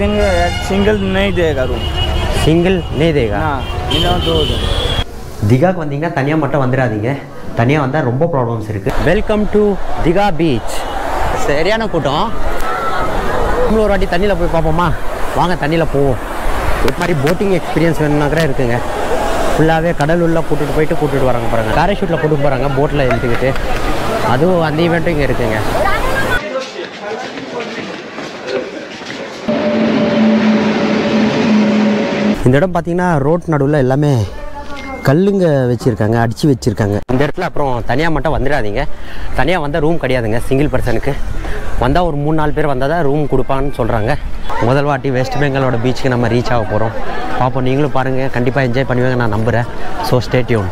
देंगे सिंगल नहीं देगा रूम சிங்கிள் நே தேகா हाँ मिनिमम दो दिन திகாக்கு வந்தீங்கன்னா தனியாக மட்டும் வந்துடாதீங்க தனியாக வந்தால் ரொம்ப ப்ராப்ளம்ஸ் இருக்குது வெல்கம் டு திகா பீச் சரியான கூட்டம் நம்மளும் ஒரு வாட்டி தண்ணியில் போய் பார்ப்போமா வாங்க தண்ணியில் போவோம் இது மாதிரி போட்டிங் எக்ஸ்பீரியன்ஸ் வேணும்னா கூட இருக்குங்க ஃபுல்லாகவே கடல் உள்ள கூட்டிகிட்டு போயிட்டு கூட்டிகிட்டு வராங்க பாருங்க பேராஷூட்டில் கூட்டிட்டு போகிறாங்க போட்டில் எழுத்துக்கிட்டு அதுவும் அந்த ஈவெண்ட்டும் இங்கே இருக்குங்க இந்த இடம் பார்த்தீங்கன்னா ரோட் நடுவில் எல்லாமே கல்லுங்க வச்சுருக்காங்க அடித்து வச்சுருக்காங்க இந்த இடத்துல அப்புறம் தனியாக மட்டும் வந்துடாதீங்க தனியாக வந்தால் ரூம் கிடையாதுங்க சிங்கிள் பர்சனுக்கு வந்தால் ஒரு மூணு நாலு பேர் வந்தால் தான் ரூம் கொடுப்பான்னு சொல்கிறாங்க முதல் வாட்டி வெஸ்ட் பெங்காலோட பீச்சுக்கு நம்ம ரீச் ஆக போகிறோம் பார்ப்போம் நீங்களும் பாருங்கள் கண்டிப்பாக என்ஜாய் பண்ணுவீங்க நான் நம்புகிறேன் ஸோ ஸ்டேட்யூன்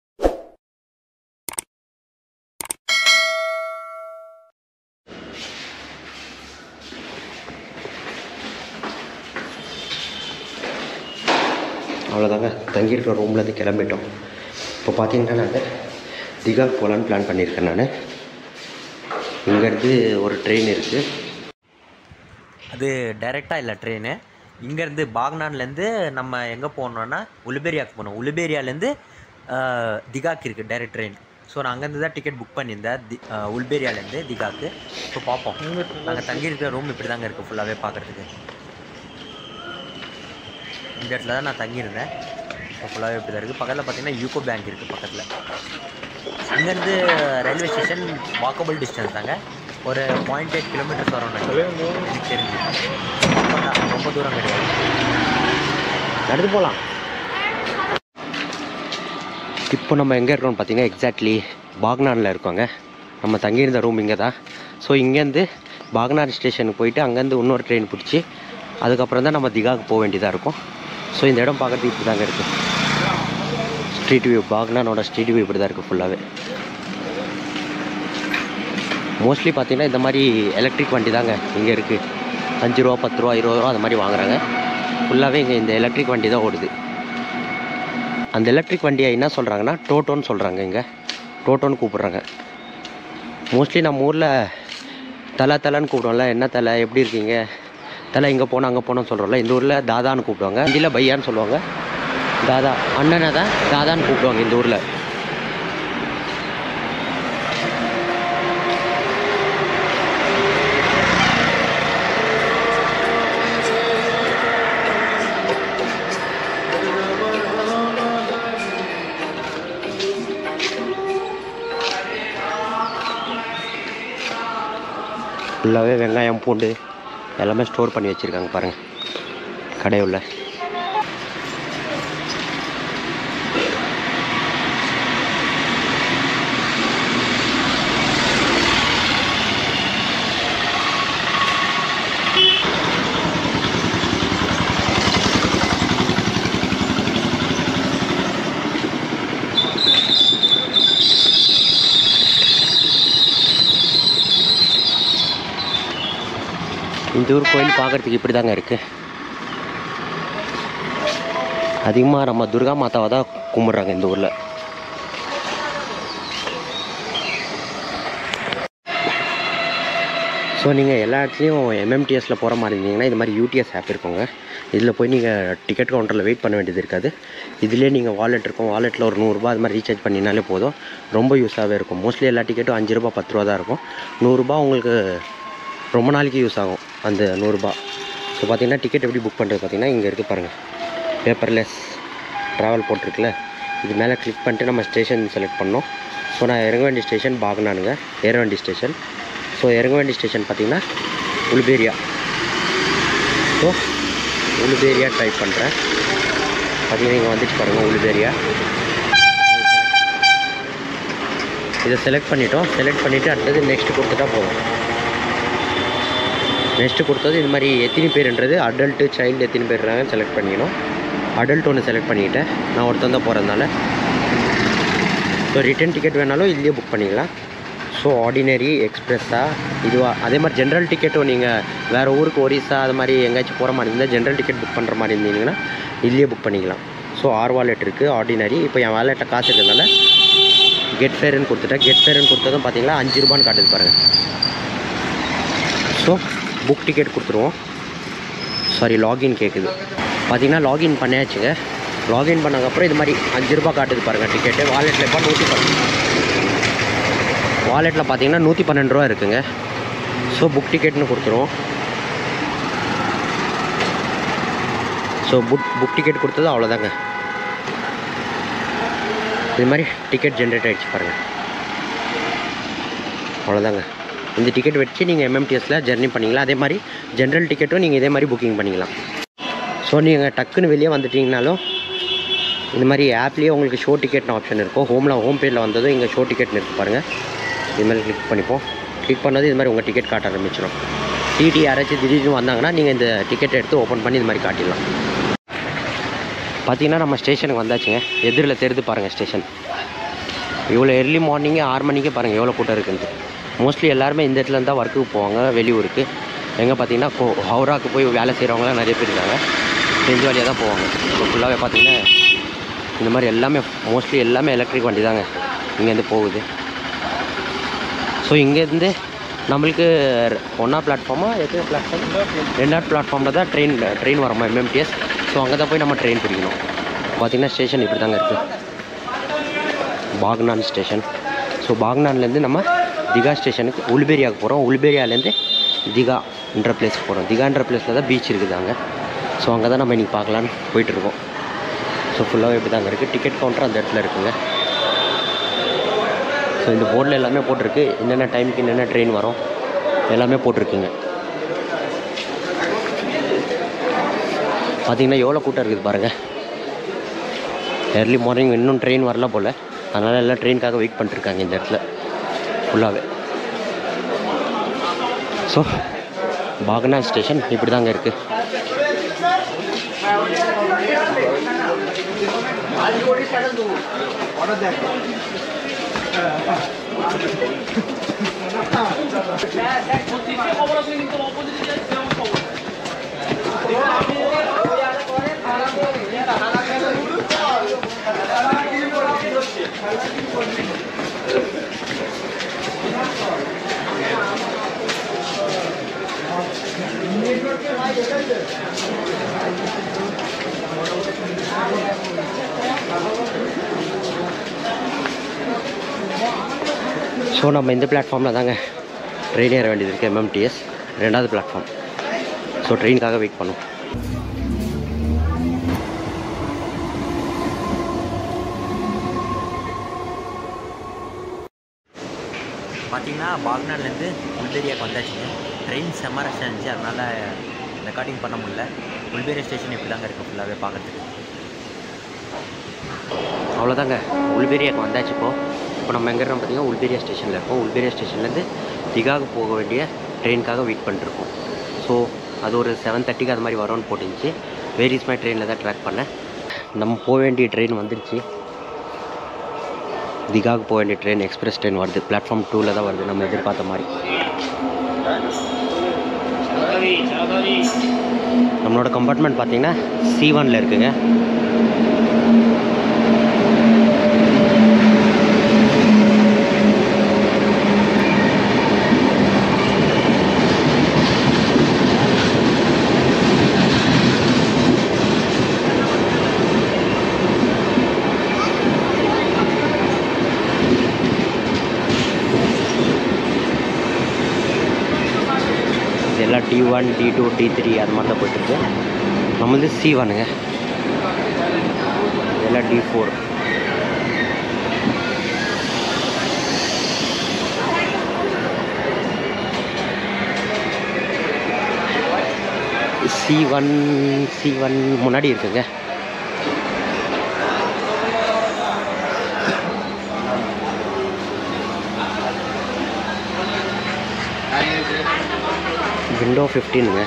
அவ்வளோதாங்க தங்கியிருக்கிற ரூம்லேருந்து கிளம்பிட்டோம் இப்போ பார்த்தீங்கன்னா நாங்கள் திகாக் போகலான்னு பிளான் பண்ணியிருக்கேன் நான் இங்கேருந்து ஒரு ட்ரெயின் இருக்குது அது டைரெக்டாக இல்லை ட்ரெயின் இங்கேருந்து பாக்னான்லேருந்து நம்ம எங்கே போகணுன்னா உலுபேரியாவுக்கு போகணும் உலுபேரியாலேருந்து திகாக்கு இருக்குது டைரக்ட் ட்ரெயின் ஸோ நான் அங்கேருந்து தான் டிக்கெட் புக் பண்ணியிருந்தேன் தி அஹ், உல்பேரியாலேருந்து திகாக்கு ஸோ பார்ப்போம் நாங்கள் தங்கியிருக்கிற ரூம் இப்படி தாங்க இருக்குது ஃபுல்லாகவே பார்க்குறதுக்கு இந்த இடத்துல தான் நான் தங்கியிருந்தேன் இப்போ ஃபுல்லாகவே இப்படி தான் இருக்குது பக்கத்தில் பார்த்தீங்கன்னா யூகோ பேங்க் இருக்குது பக்கத்தில் இங்கேருந்து ரயில்வே ஸ்டேஷன் வாக்கபிள் டிஸ்டன்ஸ் தாங்க ஒரு பாயிண்ட் எயிட் கிலோமீட்டர்ஸ் வரும் எனக்கு தெரிஞ்சு ரொம்ப தான், ரொம்ப தூரம் கிடையாது நடந்து போகலாம் இப்போ நம்ம எங்கே இருக்கோம்னு பார்த்தீங்கன்னா எக்ஸாக்ட்லி பாக்னானில் இருக்கோங்க நம்ம தங்கியிருந்த ரூம் இங்கே தான் ஸோ இங்கேருந்து பாக்னான் ஸ்டேஷனுக்கு போயிட்டு அங்கேருந்து இன்னொரு ட்ரெயின் பிடிச்சி அதுக்கப்புறம் தான் நம்ம திகாவுக்கு போக வேண்டியதாக இருக்கும் ஸோ இந்த இடம் பார்க்குறதுக்கு இப்படி தாங்க இருக்குது ஸ்ட்ரீட் வியூ பாக்னானோட ஸ்ட்ரீட் வியூ இப்படி தான் இருக்குது ஃபுல்லாகவே மோஸ்ட்லி பார்த்தீங்கன்னா இந்த மாதிரி எலக்ட்ரிக் வண்டி தாங்க இங்கே இருக்குது அஞ்சு ரூபா பத்து ரூபா இருபது ரூபா அந்த மாதிரி வாங்குறாங்க ஃபுல்லாகவே இங்கே இந்த எலக்ட்ரிக் வண்டி தான் ஓடுது அந்த எலக்ட்ரிக் வண்டியை என்ன சொல்கிறாங்கன்னா டோட்டோன்னு சொல்கிறாங்க இங்கே டோட்டோன்னு கூப்பிட்றாங்க மோஸ்ட்லி நம்ம ஊரில் தலை தலைன்னு கூப்பிடுவோம்ல என்ன தலை எப்படி இருக்கீங்க தலை இங்கே போனோம் அங்கே போனோம்னு சொல்கிறோம்ல இந்த ஊரில் தாதான்னு கூப்பிடுவாங்க ஹிந்தியில் பையான்னு சொல்லுவாங்க தாதா அண்ணனை தான் தாதான்னு கூப்பிடுவாங்க இந்த ஊரில் ஃபுல்லாகவே வெங்காயம் பூண்டு எல்லாமே ஸ்டோர் பண்ணி வச்சுருக்காங்க பாருங்கள் கடையுள்ள இந்த ஊர் கோயில் பார்க்குறதுக்கு இப்படி தாங்க இருக்குது அதிகமாக நம்ம துர்கா மாதாவை தான் கும்பிட்றாங்க இந்த ஊரில் ஸோ நீங்கள் எல்லா இடத்துலையும் எம்எம்டிஎஸில் போகிற மாதிரி இருந்தீங்கன்னா இது மாதிரி யூடிஎஸ் ஆப் இருக்குங்க இதில் போய் நீங்கள் டிக்கெட் கவுண்டரில் வெயிட் பண்ண வேண்டியது இருக்காது இதிலே நீங்கள் வாலெட் இருக்கும் வாலெட்டில் ஒரு நூறுரூபா அது மாதிரி ரீசார்ஜ் பண்ணினாலே போதும் ரொம்ப யூஸாகவே இருக்கும் மோஸ்ட்லி எல்லா டிக்கெட்டும் அஞ்சு ரூபா பத்து ரூபா தான் இருக்கும் நூறுரூபா உங்களுக்கு ரொம்ப நாளைக்கு யூஸ் ஆகும் அந்த நூறுரூபா ஸோ பார்த்தீங்கன்னா டிக்கெட் எப்படி புக் பண்ணுறது பார்த்தீங்கன்னா இங்கே இருக்குது பாருங்கள் பேப்பர்லெஸ் ட்ராவல் போட்டிருக்குல்ல இது மேலே கிளிக் பண்ணிட்டு நம்ம ஸ்டேஷன் செலக்ட் பண்ணோம் ஸோ நான் இறங்க வேண்டிய ஸ்டேஷன் பாகனானுங்க ஏற வேண்டிய ஸ்டேஷன் ஸோ இறங்க வேண்டிய ஸ்டேஷன் பார்த்தீங்கன்னா உலுபேரியா ஸோ உலுபேரியா டைப் பண்ணுறேன் பார்த்தீங்கன்னா இங்கே வந்துச்சு பாருங்கள் உலுபேரியா இதை செலக்ட் பண்ணிட்டோம் செலக்ட் பண்ணிவிட்டு அடுத்தது நெக்ஸ்ட் கொடுத்துட்டா போதும் நெக்ஸ்ட்டு கொடுத்தது இது மாதிரி எத்தனை பேருன்றது அடல்ட்டு சைல்டு எத்தனை பேர் இருக்காங்கன்னு செலக்ட் பண்ணிக்கணும் அடல்ட் ஒன்று செலக்ட் பண்ணிக்கிட்டேன் நான் ஒருத்தன் தான் போகிறதுனால ஸோ ரிட்டன் டிக்கெட் வேணாலும் இதுலேயே புக் பண்ணிக்கலாம் ஸோ ஆர்டினரி எக்ஸ்பிரஸ்ஸாக இதுவாக அதே மாதிரி ஜென்ரல் டிக்கெட்டும் நீங்கள் வேறு ஊருக்கு ஒரிசா அது மாதிரி எங்கேயாச்சும் போகிற மாதிரி இருந்தால் ஜென்ரல் டிக்கெட் புக் பண்ணுற மாதிரி இருந்தீங்கன்னா இதுலேயே புக் பண்ணிக்கலாம் ஸோ ஆர் வாலெட் இருக்குது ஆர்டினரி இப்போ என் வாலெட்டில் காசு இருக்கிறதுனால கெட் ஃபேர்னு கொடுத்துட்டேன் கெட் ஃபேர்னு கொடுத்ததும் பார்த்தீங்கன்னா அஞ்சு ரூபான்னு காட்டுது பாருங்கள் ஸோ புக் டிக்கெட் கொடுத்துருவோம் ஸோ சாரி லாகின் கேட்குது பார்த்தீங்கன்னா லாகின் பண்ணியாச்சுங்க லாகின் பண்ணதுக்கப்புறம் இது மாதிரி அஞ்சு ரூபாய் காட்டுது பாருங்கள் டிக்கெட்டு வாலெட்டில் இப்போ நூற்றி பன்னெண்டு வாலெட்டில் பார்த்தீங்கன்னா நூற்றி பன்னெண்டு ரூபா இருக்குங்க ஸோ புக் டிக்கெட்னு கொடுத்துருவோம் ஸோ புக் புக் டிக்கெட் கொடுத்தது அவ்வளோதாங்க இது மாதிரி டிக்கெட் ஜென்ரேட் ஆகிடுச்சு பாருங்கள் அவ்வளோதாங்க இந்த டிக்கெட் வச்சு நீங்கள் எம்எம்டிஎஸில் ஜெர்னி பண்ணிக்கலாம் அதே மாதிரி ஜென்ரல் டிக்கெட்டும் நீங்கள் இதே மாதிரி புக்கிங் பண்ணிக்கலாம் ஸோ நீங்கள் டக்குன்னு வெளியே வந்துட்டீங்கனாலும் இந்த மாதிரி ஆப்லேயே உங்களுக்கு ஷோ டிக்கெட்னு ஆப்ஷன் இருக்கும் ஹோமில் ஹோம் பேஜில் வந்ததும் இங்கே ஷோ டிக்கெட்னு இருக்கு பாருங்கள் இது மாதிரி கிளிக் பண்ணிப்போம் கிளிக் பண்ணது இது மாதிரி உங்கள் டிக்கெட் காட்ட ஆரம்பிச்சிடும் டிடி யாராச்சும் திடீர்னு வந்தாங்கன்னா நீங்கள் இந்த டிக்கெட் எடுத்து ஓப்பன் பண்ணி இது மாதிரி காட்டிடலாம் பார்த்தீங்கன்னா நம்ம ஸ்டேஷனுக்கு வந்தாச்சுங்க எதிரில் தெரிந்து பாருங்கள் ஸ்டேஷன் இவ்வளோ early மார்னிங்கே ஆறு மணிக்கே பாருங்கள் எவ்வளோ கூட்டம் இருக்குன்ட்டு மோஸ்ட்லி எல்லாருமே இந்த இடத்துல இருந்தால் ஒர்க்குக்கு போவாங்க வெளியூருக்கு எங்கே பார்த்தீங்கன்னா கோ ஹவுராக்கு போய் வேலை செய்கிறவங்களாம் நிறைய பேர் இருக்காங்க செஞ்சு வழியாக தான் போவாங்க ஸோ ஃபுல்லாகவே பார்த்தீங்கன்னா இந்த மாதிரி எல்லாமே மோஸ்ட்லி எல்லாமே எலக்ட்ரிக் வண்டி தாங்க இங்கேருந்து போகுது ஸோ இங்கேருந்து நம்மளுக்கு ஒன்றா பிளாட்ஃபார்மா எத்தனை பிளாட்ஃபார்ம் ரெண்டாவது பிளாட்ஃபார்மில் தான் ட்ரெயின் ட்ரெயின் வரோமா எம்எம்டிஎஸ் ஸோ அங்கே தான் போய் நம்ம ட்ரெயின் பிடிக்கணும் பார்த்தீங்கன்னா ஸ்டேஷன் இப்படி தாங்க இருக்குது பாக்னான் ஸ்டேஷன் ஸோ பாக்னான்லேருந்து நம்ம திகா ஸ்டேஷனுக்கு உல்பேரியாவுக்கு போகிறோம் உல்பேரியாலேருந்து திகான்ற பிளேஸ்க்கு போகிறோம் திகான்ற பிளேஸில் தான் பீச் இருக்குது அங்கே ஸோ அங்கே தான் நம்ம இன்றைக்கி பார்க்கலான்னு போயிட்டுருக்கோம் ஸோ ஃபுல்லாகவே இப்படி தாங்க இருக்குது டிக்கெட் கவுண்டர் அந்த இடத்துல இருக்குங்க ஸோ இந்த போர்டில் எல்லாமே போட்டிருக்கு என்னென்ன டைமுக்கு என்னென்ன ட்ரெயின் வரும் எல்லாமே போட்டிருக்குங்க பார்த்தீங்கன்னா எவ்வளோ கூட்டம் இருக்குது பாருங்கள் ஏர்லி மார்னிங் இன்னும் ட்ரெயின் வரல போல் அதனால் எல்லாம் ட்ரெயினுக்காக வெயிட் பண்ணிட்டுருக்காங்க இந்த இடத்துல ஃபுல்லாகவே ஸோ பாகனா ஸ்டேஷன் இப்படி தாங்க இருக்குது ஸோ நம்ம இந்த பிளாட்ஃபார்மில் தாங்க ட்ரெயின் ஏற வேண்டியது இருக்குது எம்எம்டிஎஸ் ரெண்டாவது பிளாட்ஃபார்ம் ஸோ ட்ரெயினுக்காக வெயிட் பண்ணும் பார்த்தீங்கன்னா பாக்னான்லேருந்து உல்பேரியாவுக்கு வந்தாச்சுங்க ட்ரெயின் செம்ம ரஷ்ஷாக இருந்துச்சு அதனால் ரெக்கார்டிங் பண்ண முடியல உல்பேரியா ஸ்டேஷன் இப்படி தாங்க இருக்குது ஃபுல்லாகவே பார்க்குறதுக்கு அவ்வளோதாங்க உள்பேரியாவுக்கு வந்தாச்சு இப்போ இப்போ நம்ம எங்கே இருக்கோம் பார்த்தீங்கன்னா உள்பேரியா ஸ்டேஷனில் இருக்கோம் உள்பேரியா ஸ்டேஷன்லேருந்து திகாவுக்கு போக வேண்டிய ட்ரெயினுக்காக வெயிட் பண்ணிட்டுருக்கோம் ஸோ அது ஒரு செவன் தேர்ட்டிக்கு அது மாதிரி வரும்னு போட்டுருந்துச்சு வேரிஸ் மை ட்ரெயினில் தான் ட்ராக் பண்ணேன் நம்ம போக வேண்டிய ட்ரெயின் வந்துருச்சு திகாவுக்கு போக வேண்டிய ட்ரெயின் எக்ஸ்பிரஸ் ட்ரெயின் வருது பிளாட்ஃபார்ம் டூவில் தான் வருது நம்ம எதிர்பார்த்த மாதிரி நம்மளோட கம்பார்ட்மெண்ட் பார்த்தீங்கன்னா சி ஒனில் இருக்குங்க இதெல்லாம் D one D two D three அது மாதிரி தான் போயிட்டுருக்கு நம்ம வந்து சி ஒனுங்க இதெல்லாம் D four C one C one முன்னாடி இருக்குங்க விண்டோ ஃபிஃப்டீனுங்க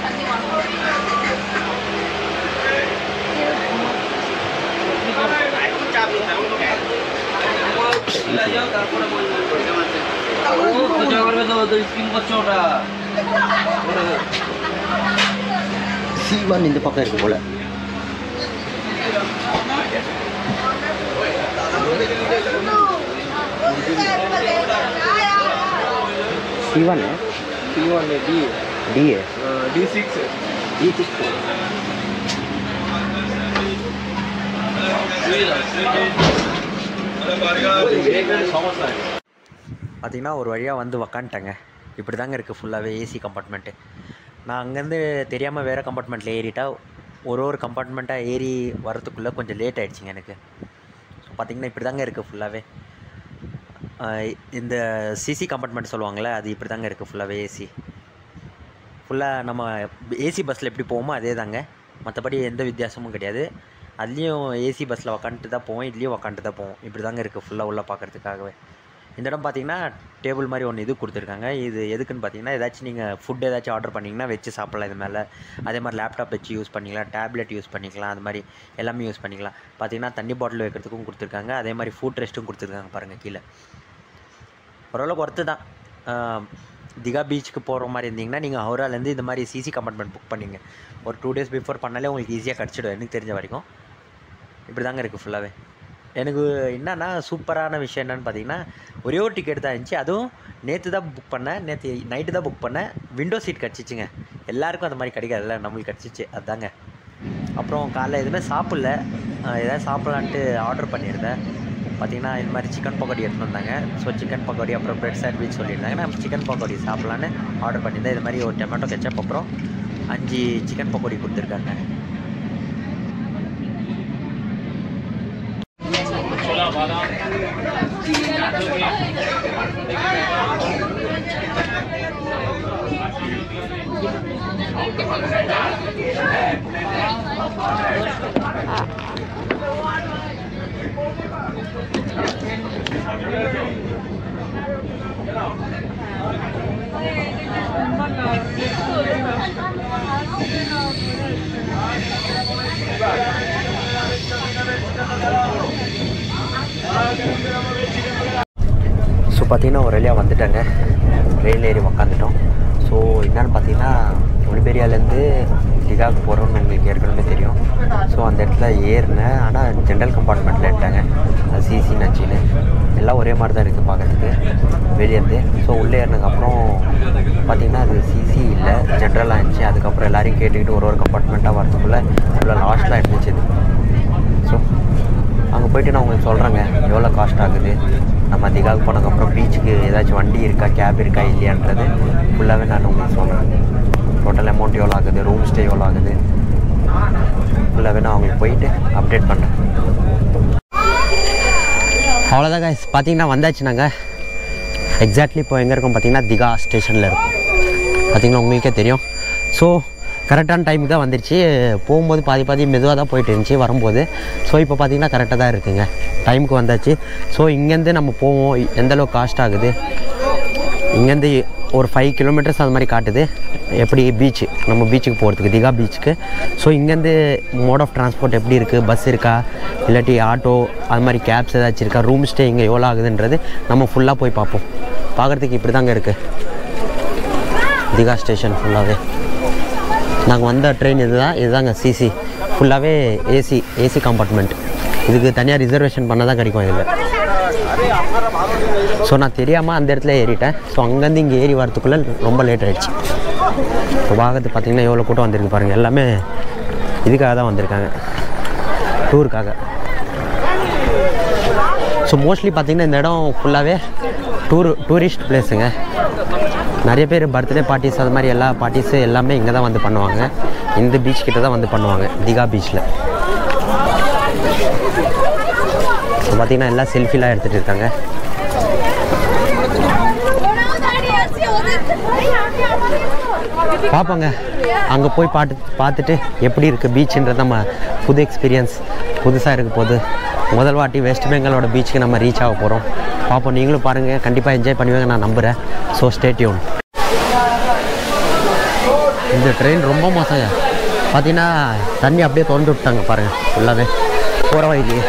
சி ஒன் இந்த பக்கம் இருக்கு போல C one C one D DA D six பார்த்தீங்கன்னா ஒரு வழியாக வந்து உக்காந்துட்டேங்க இப்படி தாங்க இருக்குது ஃபுல்லாகவே ஏசி கம்பார்ட்மெண்ட்டு நான் அங்கேருந்து தெரியாமல் வேறு கம்பார்ட்மெண்ட்டில் ஏறிட்டா ஒரு ஒரு கம்பார்ட்மெண்ட்டாக ஏறி வரத்துக்குள்ளே கொஞ்சம் லேட் ஆயிடுச்சுங்க எனக்கு ஸோ பார்த்தீங்கன்னா இப்படி தாங்க இருக்குது ஃபுல்லாகவே இந்த சிசி கம்பார்ட்மெண்ட் சொல்லுவாங்கள்ல அது இப்படி தாங்க இருக்குது ஃபுல்லாகவே ஏசி ஃபுல்லாக நம்ம ஏசி பஸ்ஸில் எப்படி போவோமோ அதே தாங்க மற்றபடி எந்த வித்தியாசமும் கிடையாது அதுலேயும் ஏசி பஸ்ஸில் உக்காந்துட்டு தான் போவோம் இதுலேயும் உக்காந்துட்டு தான் போவோம் இப்படி தாங்க இருக்குது ஃபுல்லாக உள்ளே பார்க்குறதுக்காகவே இந்த இடம் பார்த்தீங்கன்னா டேபிள் மாதிரி ஒன்று இது கொடுத்துருக்காங்க இது எதுக்குன்னு பார்த்தீங்கன்னா ஏதாச்சும் நீங்கள் ஃபுட் ஏதாச்சும் ஆர்டர் பண்ணிங்கன்னா வச்சு சாப்பிட்லாம் இது மேலே அதே மாதிரி லேப்டாப் வச்சு யூஸ் பண்ணிக்கலாம் டேப்லெட் யூஸ் பண்ணிக்கலாம் அது மாதிரி எல்லாமே யூஸ் பண்ணிக்கலாம் பார்த்தீங்கன்னா தண்ணி பாட்டில் வைக்கிறதுக்கும் கொடுத்துருக்காங்க அதே மாதிரி ஃபுட் ரெஸ்ட்டும் கொடுத்துருக்காங்க பாருங்கள் கீழே ஓரளவுக்கு ஒர்த்து தான் ஆஹ், திகா பீச்சுக்கு போகிற மாதிரி இருந்தீங்கன்னா நீங்கள் ஹவுராலேருந்து இந்த மாதிரி சிசி கம்பார்ட்மெண்ட் புக் பண்ணிங்க ஒரு டூ டேஸ் பிஃபோர் பண்ணாலே உங்களுக்கு ஈஸியாக கிடச்சிடும் எனக்கு தெரிஞ்ச வரைக்கும் இப்படி தாங்க இருக்குது ஃபுல்லாகவே எனக்கு என்னன்னா சூப்பரான விஷயம் என்னன்னு பார்த்தீங்கன்னா ஒரே ஒரு டிக்கெட் தான் இருந்துச்சு அதுவும் நேற்று தான் புக் பண்ணேன் நேற்று நைட்டு தான் புக் பண்ணேன் விண்டோ சீட் கிடச்சிச்சிங்க எல்லாருக்கும் அந்த மாதிரி கிடைக்காதுல்ல நம்மளுக்கு கிடச்சிச்சு அதாங்க அப்புறம் காலைல எதுவுமே சாப்பிடல அஹ் ஏதாவது சாப்பிட்லான்ட்டு ஆர்டர் பண்ணியிருந்தேன் பார்த்தீங்கன்னா இந்த மாதிரி சிக்கன் பக்கோடி எடுத்துன்னு வந்தாங்க ஸோ சிக்கன் பக்கோடி அப்புறம் பிரெட் சாண்ட்விச் சொல்லியிருந்தாங்க நான் சிக்கன் பக்கோடி சாப்பிட்லான்னு ஆர்டர் பண்ணியிருந்தேன் இது மாதிரி ஒரு டொமேட்டோ கெச்சப் அப்புறம் அஞ்சு சிக்கன் பக்கோடி கொடுத்துருக்காங்க ஸோ பார்த்தீங்கன்னா ஒரு வழியாக வந்துட்டாங்க ட்ரெயின் ஏறி உக்காந்துட்டோம் ஸோ என்னன்னு பார்த்தீங்கன்னா ஒலிபேரியாலேருந்து திகாவுக்கு போகிறோம்னு உங்களுக்கு ஏற்கனவே தெரியும் ஸோ அந்த இடத்துல ஏறினேன் ஆனால் ஜென்ரல் கம்பார்ட்மெண்ட்டில் எடுத்தாங்க அது சிசி நச்சின்னு எல்லாம் ஒரே மாதிரி தான் இருக்குது பார்க்கறதுக்கு வெளியேருந்து ஸோ உள்ளே ஏறினதுக்கப்புறம் பார்த்தீங்கன்னா அது சிசி இல்லை ஜென்ரலாக இருந்துச்சு அதுக்கப்புறம் எல்லாரையும் கேட்டுக்கிட்டு ஒரு ஒரு கம்பார்ட்மெண்ட்டாக வரதுக்குள்ளே இவ்வளோ லாஸ்ட்டாக இருந்துச்சு இது ஸோ அங்கே போயிட்டு நான் உங்களுக்கு சொல்கிறேங்க எவ்வளோ காஸ்ட் ஆகுது நம்ம திகாவுக்கு போனதுக்கப்புறம் பீச்சுக்கு ஏதாச்சும் வண்டி இருக்கா கேப் இருக்கா இல்லையான்றது ஃபுல்லாகவே நான் உங்களுக்கு சொல்கிறேன் டோட்டல் அமௌண்ட் எவ்வளோ ஆகுது ரூம் ஸ்டே எவ்வளோ ஆகுது ஃபுல்லாகவே நான் அவங்களுக்கு போயிட்டு அப்டேட் பண்ணுறேன் அவ்வளோதான் guys பார்த்தீங்கன்னா வந்தாச்சு நாங்கள் எக்ஸாக்ட்லி இப்போ எங்கே இருக்கோம் பார்த்தீங்கன்னா திகா ஸ்டேஷனில் இருக்கும் பார்த்தீங்கன்னா உங்களுக்கே தெரியும் ஸோ கரெக்டான டைமுக்கு தான் வந்துருச்சு போகும்போது பாதி பாதி மெதுவாக தான் போயிட்டு இருந்துச்சு வரும்போது ஸோ இப்போ பார்த்தீங்கன்னா கரெக்டாக தான் இருக்குங்க டைமுக்கு வந்தாச்சு ஸோ இங்கேருந்து நம்ம போவோம் எந்த அளவுக்கு காஸ்ட் ஆகுது இங்கேருந்து ஒரு ஃபைவ் கிலோமீட்டர்ஸ் அது மாதிரி காட்டுது எப்படி பீச்சு நம்ம பீச்சுக்கு போகிறதுக்கு திகா பீச்சுக்கு ஸோ இங்கேருந்து மோட் ஆஃப் டிரான்ஸ்போர்ட் எப்படி இருக்குது பஸ் இருக்கா இல்லாட்டி ஆட்டோ அது மாதிரி கேப்ஸ் ஏதாச்சும் இருக்கா ரூம் ஸ்டே இங்கே எவ்வளோ ஆகுதுன்றது நம்ம ஃபுல்லாக போய் பார்ப்போம் பார்க்குறதுக்கு இப்படி தாங்க இருக்குது திகா ஸ்டேஷன் ஃபுல்லாகவே நாங்கள் வந்த ட்ரெயின் இதுதான் இதுதாங்க சிசி ஃபுல்லாகவே ஏசி ஏசி கம்பார்ட்மெண்ட் இதுக்கு தனியாக ரிசர்வேஷன் பண்ண தான் கிடைக்கும் இதில் ஸோ நான் தெரியாமல் அந்த இடத்துல ஏறிட்டேன் ஸோ அங்கேருந்து இங்கே ஏறி வரத்துக்குள்ளே ரொம்ப லேட் ஆயிடுச்சு இப்போ பார்க்கறது பார்த்தீங்கன்னா எவ்வளோ கூட்டம் வந்திருக்கு பாருங்கள் எல்லாமே இதுக்காக தான் வந்திருக்காங்க டூருக்காக ஸோ மோஸ்ட்லி பார்த்தீங்கன்னா இந்த இடம் ஃபுல்லாகவே டூர் டூரிஸ்ட் பிளேஸுங்க நிறைய பேர் பர்த்டே பார்ட்டிஸ் அது மாதிரி எல்லா பார்ட்டிஸு எல்லாமே இங்கே தான் வந்து பண்ணுவாங்க இந்த பீச் கிட்ட தான் வந்து பண்ணுவாங்க திகா பீச்சில் ஸோ பார்த்தீங்கன்னா எல்லாம் செல்ஃபிலாம் எடுத்துகிட்டு இருக்காங்க பார்ப்போங்க அங்கே போய் பாட்டு பார்த்துட்டு எப்படி இருக்குது பீச்சுன்றது நம்ம புது எக்ஸ்பீரியன்ஸ் புதுசாக இருக்க போகுது முதல் வாட்டி வெஸ்ட் பெங்காலோட பீச்சுக்கு நம்ம ரீச் ஆக போகிறோம் பார்ப்போம் நீங்களும் பாருங்கள் கண்டிப்பாக என்ஜாய் பண்ணுவீங்க நான் நம்புகிறேன் ஸோ ஸ்டேட்யூன் இந்த ட்ரெயின் ரொம்ப மோசங்க பார்த்தீங்கன்னா தண்ணி அப்படியே திறந்து விட்டாங்க பாருங்கள் ஃபுல்லாகவே போகிற வழியிலேயே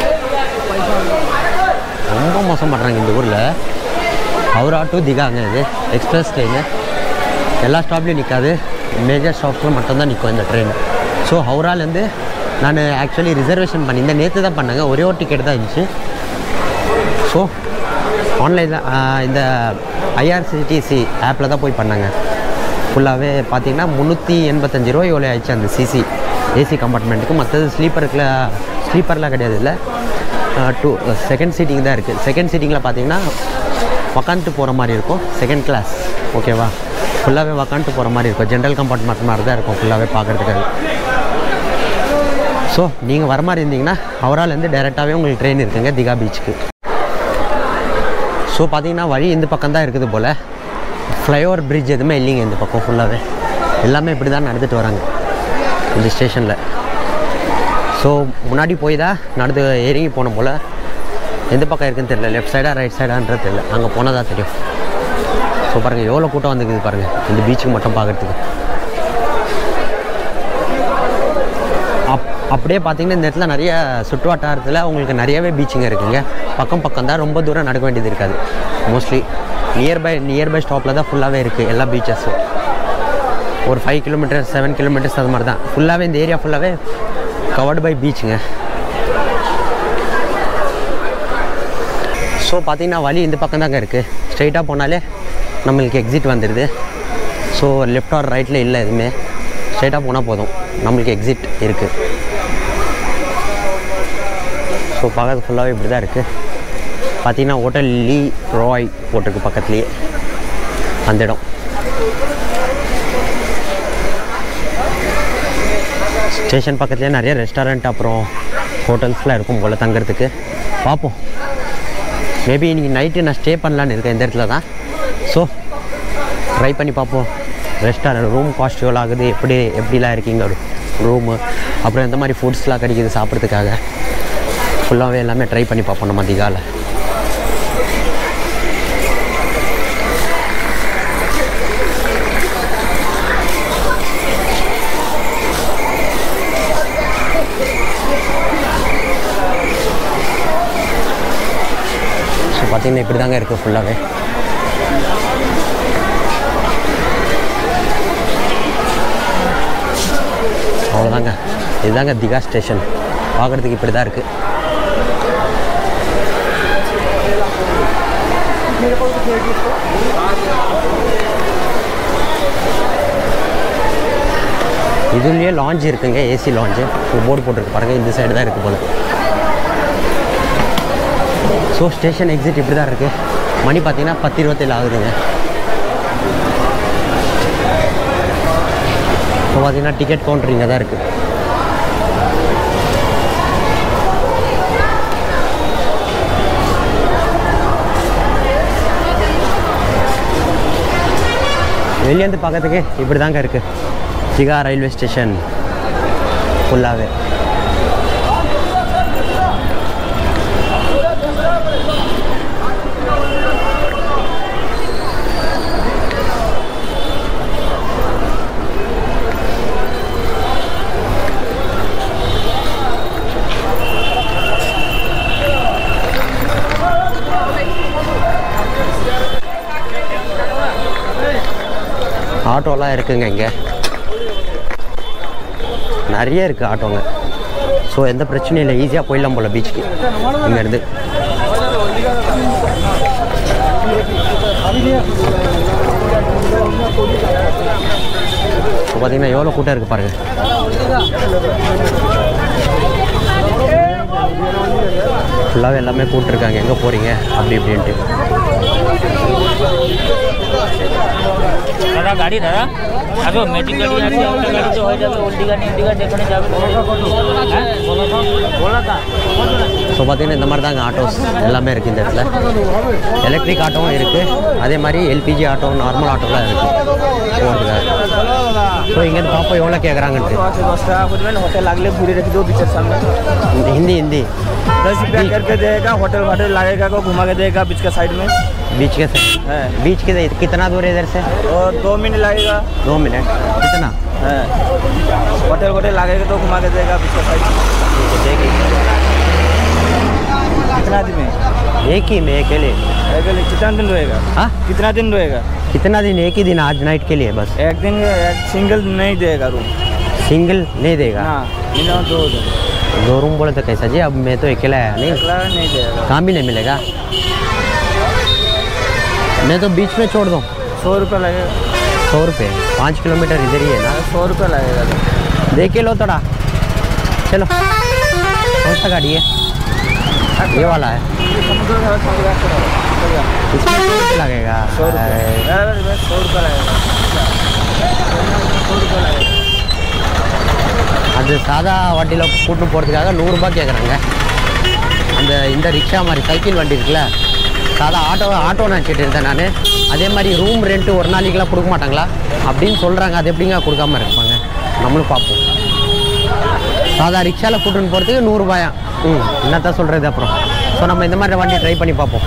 ரொம்ப மோசம் பண்ணுறாங்க இந்த ஊரில் ஹவுரா டு திகாங்க இது எக்ஸ்பிரஸ் ட்ரெயின் எல்லா ஸ்டாப்லேயும் நிற்காது மேஜர் ஸ்டாப்ஸில் மட்டும்தான் நிற்கும் இந்த ட்ரெயின் ஸோ ஹவுராலேருந்து நான் ஆக்சுவலி ரிசர்வேஷன் பண்ணியிருந்தேன் நேற்று தான் பண்ணேங்க ஒரே ஒரு டிக்கெட் தான் இருந்துச்சு ஸோ ஆன்லைனில் இந்த ஐஆர்சிடிசி ஆப்பில் தான் போய் பண்ணாங்க ஃபுல்லாகவே பார்த்தீங்கன்னா முந்நூற்றி எண்பத்தஞ்சு ரூபா எவ்வளோ ஆயிடுச்சு அந்த சிசி ஏசி கம்பார்ட்மெண்ட்டுக்கு மற்றது ஸ்லீப்பருக்குல ஸ்லீப்பர்லாம் கிடையாது இல்லை டூ செகண்ட் சீட்டிங் தான் இருக்குது செகண்ட் சீட்டிங்கில் பார்த்தீங்கன்னா உக்காந்துட்டு போகிற மாதிரி இருக்கும் செகண்ட் கிளாஸ் ஓகேவா ஃபுல்லாகவே உக்காந்துட்டு போகிற மாதிரி இருக்கும் ஜென்ரல் கம்பார்ட்மெண்ட் மாதிரி தான் இருக்கும் ஃபுல்லாகவே பார்க்குறதுக்கு அது ஸோ நீங்கள் வர மாதிரி இருந்தீங்கன்னா அவராலேருந்து டேரெக்டாகவே உங்களுக்கு ட்ரெயின் இருக்குங்க திகா பீச்சுக்கு ஸோ பார்த்தீங்கன்னா வழி இந்த பக்கம் தான் இருக்குது போல் ஃப்ளைஓவர் பிரிட்ஜ் எதுவுமே இல்லைங்க இந்த பக்கம் ஃபுல்லாகவே எல்லாமே இப்படி தான் நடந்துட்டு வராங்க இந்த ஸ்டேஷனில் ஸோ முன்னாடி போய் தான் நடந்து இறங்கி போன போல் எந்த பக்கம் இருக்குன்னு தெரியல லெஃப்ட் சைடா ரைட் சைடான்றது தெரியல அங்கே போனால் தான் தெரியும் ஸோ பாருங்கள் எவ்வளோ கூட்டம் வந்துக்குது பாருங்கள் இந்த பீச்சுக்கு மட்டும் பார்க்குறதுக்கு அப் அப்படியே பார்த்தீங்கன்னா இந்த இடத்துல நிறைய சுற்று வட்டாரத்தில் உங்களுக்கு நிறையவே பீச்சுங்க இருக்குங்க பக்கம் பக்கம் தான் ரொம்ப தூரம் நடக்க வேண்டியது இருக்காது மோஸ்ட்லி நியர்பை நியர்பை ஸ்டாப்பில் தான் ஃபுல்லாகவே இருக்குது எல்லா பீச்சஸும் ஒரு ஃபைவ் கிலோமீட்டர் செவன் கிலோமீட்டர்ஸ் அது மாதிரி தான் ஃபுல்லாகவே இந்த ஏரியா ஃபுல்லாகவே கவர்டு பை பீச்சுங்க ஸோ பார்த்தீங்கன்னா வழி இந்த பக்கம் தாங்க இருக்குது ஸ்ட்ரைட்டாக போனாலே நம்மளுக்கு எக்ஸிட் வந்துடுது ஸோ லெஃப்ட் ஆர் ரைட்டில் இல்லை எதுவுமே ஸ்ட்ரைட்டாக போனால் போதும் நம்மளுக்கு எக்ஸிட் இருக்குது ஸோ பார்க்கறது ஃபுல்லாகவே இப்படி தான் இருக்குது பார்த்தீங்கன்னா ஹோட்டல் லீ ராய் போட்டிருக்கு பக்கத்துலேயே அந்த இடம் ஸ்டேஷன் பக்கத்துலேயே நிறைய ரெஸ்டாரண்ட் அப்புறம் ஹோட்டல்ஸ்லாம் இருக்கும் போல் தங்குறதுக்கு பார்ப்போம் மேபி இன்றைக்கி நைட்டு நான் ஸ்டே பண்ணலான்னு இருக்கேன் இந்த இடத்துல தான் ஸோ ட்ரை பண்ணி பார்ப்போம் ரெஸ்டாரண்ட் ரூம் காஸ்ட் எவ்வளோ ஆகுது எப்படி எப்படிலாம் இருக்கீங்க ரூமு அப்புறம் எந்த மாதிரி ஃபுட்ஸ்லாம் கிடைக்குது சாப்பிட்றதுக்காக ஃபுல்லாகவே எல்லாமே ட்ரை பண்ணி பார்ப்போம் நம்ம திகால ஸோ பார்த்தீங்கன்னா இப்படி தாங்க இருக்குது ஃபுல்லாகவே அவ்வளோதாங்க இதுதாங்க திகா ஸ்டேஷன் பார்க்குறதுக்கு இப்படி தான் இருக்குது இதுலேயே லாஞ்ச் இருக்குங்க ஏசி லாஞ்சு போர்டு போட்டிருக்கு பாருங்கள் இந்த சைடு தான் இருக்குது போல ஸோ ஸ்டேஷன் எக்ஸிட் இப்படி தான் இருக்குது மணி பார்த்தீங்கன்னா பத்து இருபத்தேழு ஆகுதுங்க இப்போ பார்த்தீங்கன்னா டிக்கெட் கவுண்டர் இங்கே தான் இருக்குது வெளியேந்து பார்க்கறதுக்கு இப்படி தாங்க இருக்குது திகா ரயில்வே ஸ்டேஷன் ஃபுல்லாகவே ஆட்டோலாம் இருக்குங்க இங்கே நிறைய இருக்குது ஆட்டோங்க ஸோ எந்த பிரச்சனையும் இல்லை ஈஸியாக போயிடலாம் போல் பீச்சுக்கு இங்கேருந்து இப்போ பார்த்தீங்கன்னா எவ்வளோ கூட்டம் இருக்குது பாருங்கள் ஃபுல்லாகவே எல்லாமே கூப்பிட்ருக்காங்க எங்கே போகிறீங்க அப்படி இப்படின்ட்டு দাদা গাড়ি দাদা আসো ম্যাজিক গাড়ি আছে ওটা গাড়ি তো হয়ে যাবে ওল্ডি গাড়ি ইন্ডি গাড়ি যেখানে যাবে হ্যাঁ বলো তো বলো তা ஸோ பார்த்தீங்கன்னா இந்த மாதிரி தாங்க ஆட்டோஸ் எல்லாமே இருக்குது இந்த இடத்துல எலக்ட்ரிக் ஆட்டோவும் இருக்குது அதே மாதிரி எல்பிஜி ஆட்டோ நார்மல் ஆட்டோலாம் இருக்குது போகிறதுக்காக ஸோ இங்கேருந்து பார்ப்போம் எவ்வளோ கேட்குறாங்கன்ட்டு दस टाका खुदमें होटल लागले पूरी रख दो बीच सामने हिंदी हिंदी दस रुपया करके देगा होटल वाटल लागेगा को घुमा के देगा बीच का साइड में बीच के से है बीच के कितना दूर है इधर से और दो मिनट लगेगा दो मिनट कितना है होटल वोटल लागेगा तो घुमा के देगा बीच का साइड कितना दिन में एक ही में अकेले अकेले कितना दिन रहेगा हाँ कितना दिन रहेगा कितना दिन एक ही दिन आज नाइट के लिए बस एक दिन एक सिंगल नहीं देगा रूम सिंगल नहीं देगा ना मिनिमम दो दिन दो रूम बोले तो कैसा जी अब मैं तो अकेला आया नहीं अकेला नहीं देगा कहाँ भी नहीं मिलेगा मैं तो बीच में छोड़ दूँ सौ रुपये लगेगा सौ रुपये पाँच किलोमीटर इधर ही है ना सौ रुपये लगेगा तो देखे लो थोड़ा चलो कौन सा गाड़ी है ये वाला है समुद्र का समुद्र का थोड़ा इसमें सौ रुपये लगेगा सौ रुपये अरे, अरे, बस सौ रुपये लगेगा सौ रुपये लगेगा அது சாதா வண்டியில் கூட்டு போகிறதுக்காக நூறுரூபா கேட்குறாங்க அந்த இந்த ரிக்ஷா மாதிரி சைக்கிள் வண்டி இருக்குல்ல சாதா ஆட்டோ ஆட்டோ நினச்சிட்டு இருந்தேன் நான் அதே மாதிரி ரூம் ரெண்ட்டு ஒரு நாளைக்கெலாம் கொடுக்க மாட்டாங்களா அப்படின்னு சொல்கிறாங்க அது எப்படிங்க கொடுக்காம இருப்பாங்க நம்மளும் பார்ப்போம் சாதா ரிக்ஷாவில் கூட்டுன்னு போகிறதுக்கு நூறுரூபாயா ம் என்னத்தான் சொல்கிறது அப்புறம் ஸோ நம்ம இந்த மாதிரி வண்டி ட்ரை பண்ணி பார்ப்போம்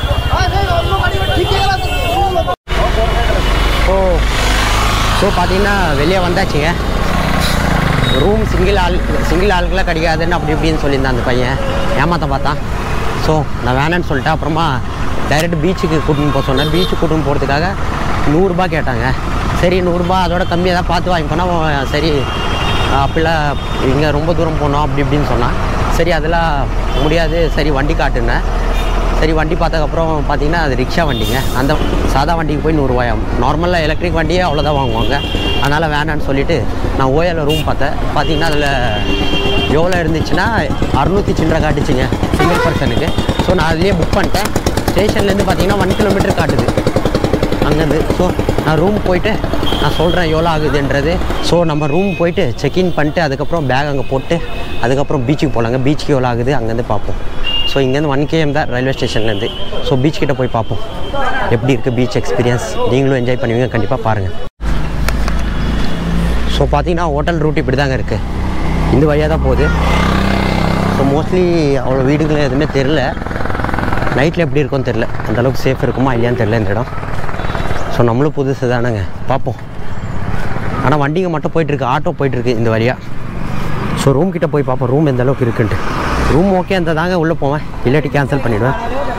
ஸோ ஸோ பார்த்தீங்கன்னா வெளியே வந்தாச்சுங்க ரூம் சிங்கிள் ஆள் சிங்கிள் ஆளுக்கெல்லாம் கிடைக்காதுன்னு அப்படி இப்படின்னு சொல்லியிருந்தான் அந்த பையன் ஏமாத்த பார்த்தான் ஸோ நான் வேணான்னு சொல்லிட்டேன் அப்புறமா டைரெக்ட் பீச்சுக்கு கூட்டின்னு போக சொன்னேன் பீச்சுக்கு கூட்டின்னு போகிறதுக்காக நூறுரூபா கேட்டாங்க சரி நூறுரூபா அதோட கம்மியாக தான் பார்த்து வாங்கிக்கோனா அவன் சரி அப்படிலாம் இங்கே ரொம்ப தூரம் போனோம் அப்படி இப்படின்னு சொன்னான் சரி அதெல்லாம் முடியாது சரி வண்டி காட்டுனேன் சரி வண்டி பார்த்ததுக்கப்புறம் பார்த்தீங்கன்னா அது ரிக்ஷா வண்டிங்க அந்த சாதா வண்டிக்கு போய் நூறுரூவாயாம் நார்மலாக எலக்ட்ரிக் வண்டியே அவ்வளோதான் வாங்குவாங்க அதனால் வேணான்னு சொல்லிட்டு நான் ஓயாவில் ரூம் பார்த்தேன் பார்த்தீங்கன்னா அதில் எவ்வளோ இருந்துச்சுன்னா அறுநூற்றி சில்லரை காட்டுச்சுங்க சிங்கிள் பர்சனுக்கு ஸோ நான் அதுலேயே புக் பண்ணிட்டேன் ஸ்டேஷன்லேருந்து பார்த்தீங்கன்னா ஒன் கிலோமீட்டர் காட்டுது அங்கேருந்து ஸோ நான் ரூம் போயிட்டு நான் சொல்கிறேன் எவ்வளோ ஆகுதுன்றது ஸோ நம்ம ரூம் போயிட்டு செக்இன் பண்ணிட்டு அதுக்கப்புறம் பேக் அங்கே போட்டு அதுக்கப்புறம் பீச்சுக்கு போகலாங்க பீச்சுக்கு எவ்வளோ ஆகுது அங்கேருந்து பார்ப்போம் ஸோ இங்கேருந்து ஒன் கேஎம் தான் ரயில்வே ஸ்டேஷன்லேருந்து ஸோ பீச் கிட்ட போய் பார்ப்போம் எப்படி இருக்குது பீச் எக்ஸ்பீரியன்ஸ் நீங்களும் என்ஜாய் பண்ணுவீங்க கண்டிப்பாக பாருங்கள் ஸோ பார்த்தீங்கன்னா ஹோட்டல் ரூட் இப்படி தாங்க இருக்குது இந்த வழியாக தான் போகுது ஸோ மோஸ்ட்லி அவ்வளோ வீடுகள் எதுவுமே தெரில நைட்டில் எப்படி இருக்கும்னு தெரில அந்தளவுக்கு சேஃப் இருக்குமா இல்லையான்னு தெரில இந்த இடம் ஸோ நம்மளும் புதுசு தானேங்க பார்ப்போம் ஆனால் வண்டிங்க மட்டும் போயிட்டுருக்கு ஆட்டோ போயிட்டுருக்கு இந்த வழியாக ஸோ ரூம் கிட்ட போய் பார்ப்போம் ரூம் எந்த அளவுக்கு இருக்குன்ட்டு ரூம் ஓகே அந்த தாங்க உள்ளே போவேன் இல்லாட்டி கேன்சல் பண்ணிவிடுவேன்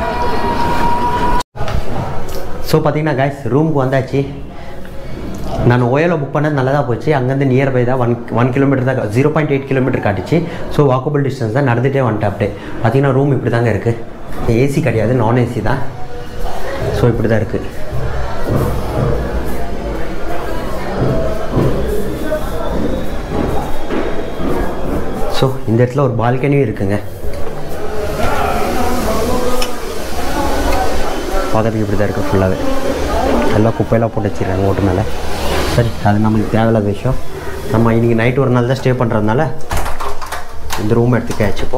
ஸோ பார்த்தீங்கன்னா கைஸ் ரூமுக்கு வந்தாச்சு நான் ஓயோவில் புக் பண்ணது நல்லதாக போச்சு அங்கேருந்து நியர்பை தான் ஒன் ஒன் கிலோமீட்டர் தான் ஜீரோ பாயிண்ட் எயிட் கிலோமீட்டர் காட்டுச்சு ஸோ வாக்கபிள் டிஸ்டன்ஸ் தான் நடந்துகிட்டே வந்துட்டேன் அப்படியே பார்த்தீங்கன்னா ரூம் இப்படி தாங்க இருக்குது ஏசி கிடையாது நான் ஏசி தான் ஸோ இப்படி தான் இருக்குது ஸோ இந்த இடத்துல ஒரு பால்கனியும் இருக்குங்க பார்க்கறதுக்கு இப்படி தான் இருக்குது ஃபுல்லாகவே எல்லாம் குப்பையெல்லாம் போட்டு வச்சிருக்காங்க ஓட்டு மேலே சரி அது நம்மளுக்கு தேவையில்லாத விஷயம் நம்ம இன்றைக்கி நைட் ஒரு நாள் தான் ஸ்டே பண்ணுறதுனால இந்த ரூம் எடுத்துக்காச்சு இப்போ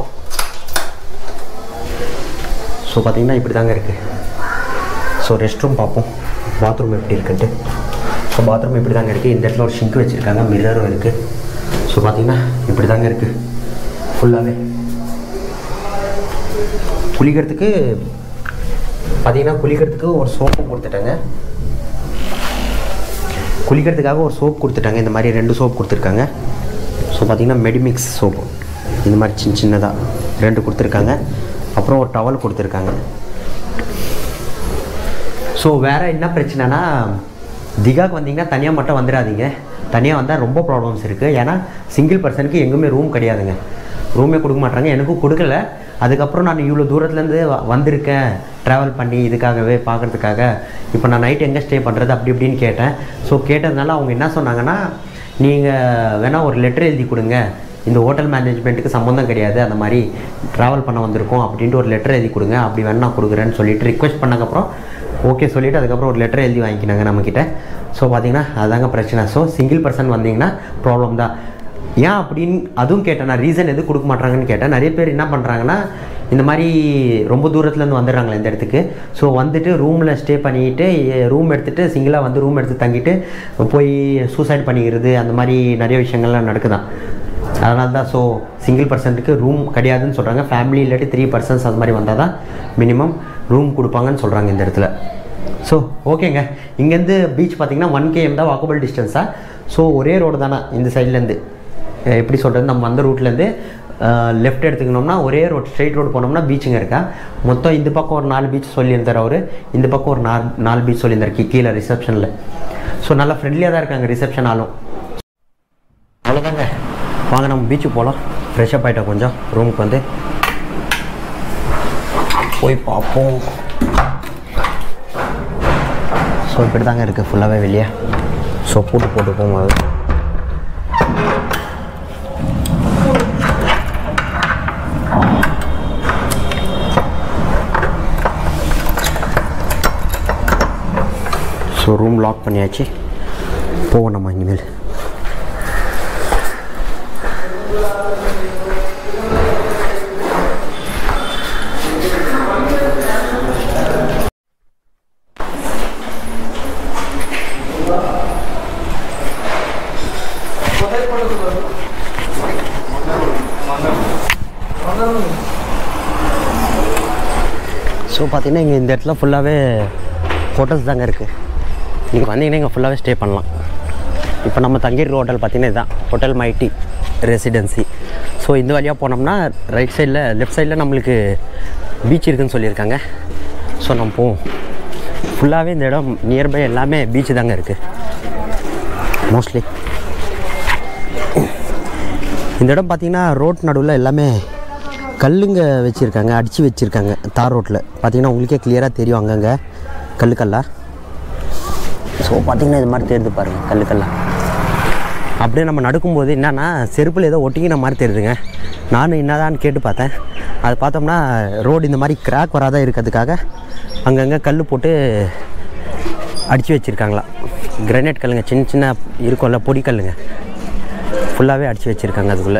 ஸோ பார்த்தீங்கன்னா இப்படி தாங்க இருக்குது ஸோ ரெஸ்ட் ரூம் பார்ப்போம் பாத்ரூம் எப்படி இருக்குன்ட்டு ஸோ பாத்ரூம் இப்படி தாங்க இருக்குது இந்த இடத்துல ஒரு ஷிங்க் வச்சுருக்காங்க மிரரும் இருக்குது ஸோ பார்த்தீங்கன்னா இப்படி தாங்க இருக்குது ஃபுல்லாகவே குளிக்கிறதுக்கு பார்த்தீங்கன்னா குளிக்கிறதுக்கு ஒரு சோப்பு கொடுத்துட்டாங்க குளிக்கிறதுக்காக ஒரு சோப் கொடுத்துட்டாங்க இந்த மாதிரி ரெண்டு சோப் கொடுத்துருக்காங்க ஸோ பார்த்தீங்கன்னா மெடிமிக்ஸ் சோப்பு இந்த மாதிரி சின்ன சின்னதாக ரெண்டு கொடுத்துருக்காங்க அப்புறம் ஒரு டவல் கொடுத்துருக்காங்க ஸோ வேறு என்ன பிரச்சனைனா திகாக்கு வந்தீங்கன்னா தனியாக மட்டும் வந்துடாதீங்க தனியாக வந்தால் ரொம்ப ப்ராப்ளம்ஸ் இருக்குது ஏன்னா சிங்கிள் பர்சனுக்கு எங்குமே ரூம் கிடையாதுங்க ரூமே கொடுக்க மாட்டாங்க எனக்கும் கொடுக்கல அதுக்கப்புறம் நான் இவ்வளோ தூரத்துலேருந்து வ- வந்திருக்கேன் ட்ராவல் பண்ணி இதுக்காகவே பார்க்குறதுக்காக இப்போ நான் நைட் எங்கே ஸ்டே பண்ணுறது அப்படி இப்படின்னு கேட்டேன் ஸோ கேட்டதுனால அவங்க என்ன சொன்னாங்கன்னா நீங்கள் வேணால் ஒரு லெட்டர் எழுதி கொடுங்க இந்த ஹோட்டல் மேனேஜ்மெண்ட்டுக்கு சம்மந்தம் கிடையாது அந்த மாதிரி ட்ராவல் பண்ண வந்திருக்கோம் அப்படின்ட்டு ஒரு லெட்டர் எழுதி கொடுங்க அப்படி வேணா நான் கொடுக்குறேன்னு சொல்லிட்டு ரிக்வெஸ்ட் பண்ணக்கப்புறம் ஓகே சொல்லிவிட்டு அதுக்கப்புறம் ஒரு லெட்டர் எழுதி வாங்கிக்கினாங்க நம்மக்கிட்ட ஸோ பார்த்தீங்கன்னா அதுதாங்க பிரச்சனை ஸோ சிங்கிள் பர்சன் வந்தீங்கன்னா ப்ராப்ளம் தான் ஏன் அப்படின்னு அதுவும் கேட்டேன் நான் ரீசன் எது கொடுக்க மாட்டாங்கன்னு கேட்டேன் நிறைய பேர் என்ன பண்ணுறாங்கன்னா இந்த மாதிரி ரொம்ப தூரத்துலேருந்து வந்துடுறாங்களே இந்த இடத்துக்கு ஸோ வந்துட்டு ரூமில் ஸ்டே பண்ணிட்டு ரூம் எடுத்துகிட்டு சிங்கிளாக வந்து ரூம் எடுத்து தங்கிட்டு போய் சூசைட் பண்ணிக்கிறது அந்த மாதிரி நிறைய விஷயங்கள்லாம் நடக்குதான் அதனால தான் ஸோ சிங்கிள் பர்சனுக்கு ரூம் கிடையாதுன்னு சொல்கிறாங்க ஃபேமிலி இல்லாட்டி த்ரீ பர்சன்ஸ் அந்த மாதிரி வந்தால் தான் மினிமம் ரூம் கொடுப்பாங்கன்னு சொல்கிறாங்க இந்த இடத்துல ஸோ ஓகேங்க இங்கேருந்து பீச் பார்த்தீங்கன்னா ஒன் கேஎம் தான் வாக்கபிள் டிஸ்டன்ஸாக ஸோ ஒரே ரோடு தானே இந்த சைட்லேருந்து எப்படி சொல்கிறது நம்ம வந்த ரூட்லேருந்து லெஃப்ட் எடுத்துக்கணும்னா ஒரே ரோட் ஸ்ட்ரைட் ரோடு போனோம்னா பீச்சுங்க இருக்கா மொத்தம் இந்த பக்கம் ஒரு நாலு பீச் சொல்லியிருந்தார் அவர் இந்த பக்கம் ஒரு நாலு நாலு பீச் சொல்லியிருந்தார் கீ- கீழே ரிசப்ஷனில் ஸோ நல்லா ஃப்ரெண்ட்லியாக தான் இருக்காங்க ரிசப்ஷன் ஆளும் அவ்வளோதாங்க வாங்க நம்ம பீச்சுக்கு போகலாம் ஃப்ரெஷ்அப் ஆகிட்டோம் கொஞ்சம் ரூமுக்கு வந்து போய் பார்ப்போம் ஸோ இப்படி தாங்க இருக்குது ஃபுல்லாகவே வெளியே ஸோ பூட்டு போட்டு போகும்போது ஸோ ரூம் லாக் பண்ணியாச்சு போவோம் நம்ம இனிமேல் ஸோ பார்த்தீங்கன்னா இங்கே இந்த இடத்துல ஃபுல்லாகவே ஹோட்டல்ஸ் தாங்க இருக்குது நீங்கள் வந்தீங்கன்னா இங்கே ஃபுல்லாகவே ஸ்டே பண்ணலாம் இப்போ நம்ம தங்கியிருக்க ஹோட்டல் பார்த்தீங்கன்னா இதுதான் ஹோட்டல் மைட்டி ரெசிடென்சி ஸோ இந்த வழியாக போனோம்னா ரைட் சைடில் லெஃப்ட் சைடில் நம்மளுக்கு பீச் இருக்குன்னு சொல்லியிருக்காங்க ஸோ நம்ம போவோம் ஃபுல்லாகவே இந்த இடம் நியர்பை எல்லாமே பீச் தாங்க இருக்குது மோஸ்ட்லி இந்த இடம் பார்த்தீங்கன்னா ரோட் நடுவில் எல்லாமே கல்லுங்க வச்சுருக்காங்க அடித்து வச்சுருக்காங்க தார் ரோட்டில் பார்த்தீங்கன்னா உங்களுக்கே கிளியராக தெரியும் அங்கங்கே கல்லு கல்லா ஸோ பார்த்தீங்கன்னா இது மாதிரி தெரியுது பாருங்கள் கல்லு கல்லா அப்படியே நம்ம நடக்கும்போது என்னன்னா செருப்பில் ஏதோ ஒட்டிக்கின மாதிரி தெரியுதுங்க நானும் என்னதான்னு கேட்டு பார்த்தேன் அது பார்த்தோம்னா ரோடு இந்த மாதிரி கிராக் வராத இருக்கிறதுக்காக அங்கங்கே கல் போட்டு அடித்து வச்சுருக்காங்களா கிரானைட் கல்லுங்க சின்ன சின்ன இருக்கும்ல பொடி கல்லுங்க ஃபுல்லாகவே அடித்து வச்சுருக்காங்க அதுக்குள்ளே